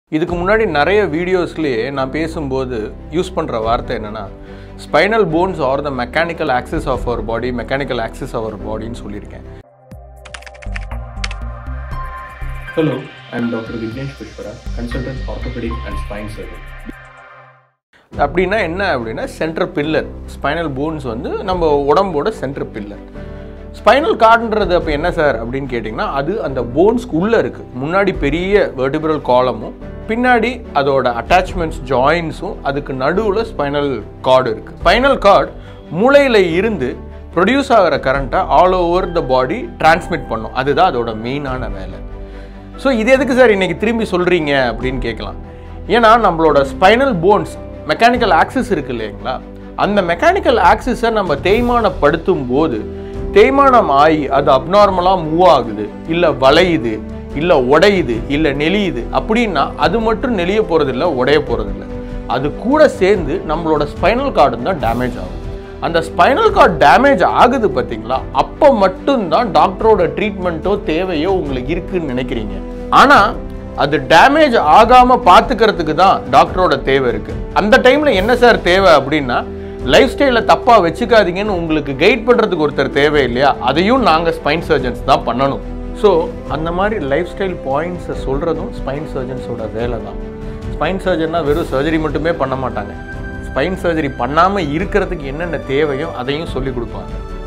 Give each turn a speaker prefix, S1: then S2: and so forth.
S1: இதுக்கு முன்னாடி நிறைய வீடியோஸ்லேயே நான் பேசும்போது யூஸ் பண்ணுற வார்த்தை என்னென்னா spinal bones are the mechanical axis of our body mechanical axis our பாடின்னு சொல்லியிருக்கேன்
S2: Hello, I am Dr. Vignesh Pushpara, consultant orthopedic and spine surgeon.
S1: அப்படின்னா என்ன அப்படின்னா சென்டர் பில்லர் ஸ்பைனல் போன்ஸ் வந்து நம்ம உடம்போட சென்டர் பில்லர் ஸ்பைனல் கார்டுன்றது அப்போ என்ன சார் அப்படின்னு கேட்டிங்கன்னா அது அந்த போன்ஸ்க்கு உள்ளே இருக்குது முன்னாடி பெரிய வெர்டிபிரல் காலமும் பின்னாடி அதோட அட்டாச்மெண்ட்ஸ் ஜாயின்ஸும் அதுக்கு நடுவில் ஸ்பைனல் கார்டு இருக்குது ஸ்பைனல் கார்டு மூளையில் இருந்து ப்ரொடியூஸ் ஆகிற கரண்ட்டை all over the body transmit பண்ணும் அதுதான் அதோட மெயினான வேலை ஸோ இது எதுக்கு சார் இன்னைக்கு திரும்பி சொல்கிறீங்க அப்படின்னு கேட்கலாம் ஏன்னா நம்மளோட ஸ்பைனல் போன்ஸ் மெக்கானிக்கல் ஆக்சிஸ் இருக்கு இல்லைங்களா அந்த மெக்கானிக்கல் ஆக்சிஸை நம்ம தேய்மானப்படுத்தும் போது தேய்மானம் ஆகி அது அப்நார்மலாக மூவ் ஆகுது இல்லை வளையுது இல்லை உடையுது இல்லை நெளியுது அப்படின்னா அது மட்டும் நெளிய போகிறதில்ல உடைய போகிறதில்ல அது கூட சேர்ந்து நம்மளோட ஸ்பைனல் கார்டு தான் டேமேஜ் ஆகும் அந்த ஸ்பைனல் கார்டு டேமேஜ் ஆகுது பார்த்தீங்களா அப்போ மட்டும்தான் டாக்டரோட ட்ரீட்மெண்ட்டோ தேவையோ உங்களுக்கு இருக்குன்னு நினைக்கிறீங்க ஆனால் அது டேமேஜ் ஆகாமல் பார்த்துக்கிறதுக்கு தான் டாக்டரோட தேவை இருக்கு அந்த டைமில் என்ன சார் தேவை அப்படின்னா லைஃப் ஸ்டைலை தப்பாக வச்சுக்காதீங்கன்னு உங்களுக்கு கைட் பண்ணுறதுக்கு ஒருத்தர் தேவை இல்லையா அதையும் நாங்கள் ஸ்பைன் சர்ஜன்ஸ் தான் பண்ணணும் ஸோ அந்த மாதிரி லைஃப் ஸ்டைல் பாயிண்ட்ஸை சொல்கிறதும் ஸ்பைன் சர்ஜன்ஸோட வேலை தான் ஸ்பைன் சர்ஜன்னா வெறும் சர்ஜரி மட்டுமே பண்ண மாட்டாங்க ஸ்பைன் சர்ஜரி பண்ணாமல் இருக்கிறதுக்கு என்னென்ன தேவையோ அதையும் சொல்லி கொடுப்பாங்க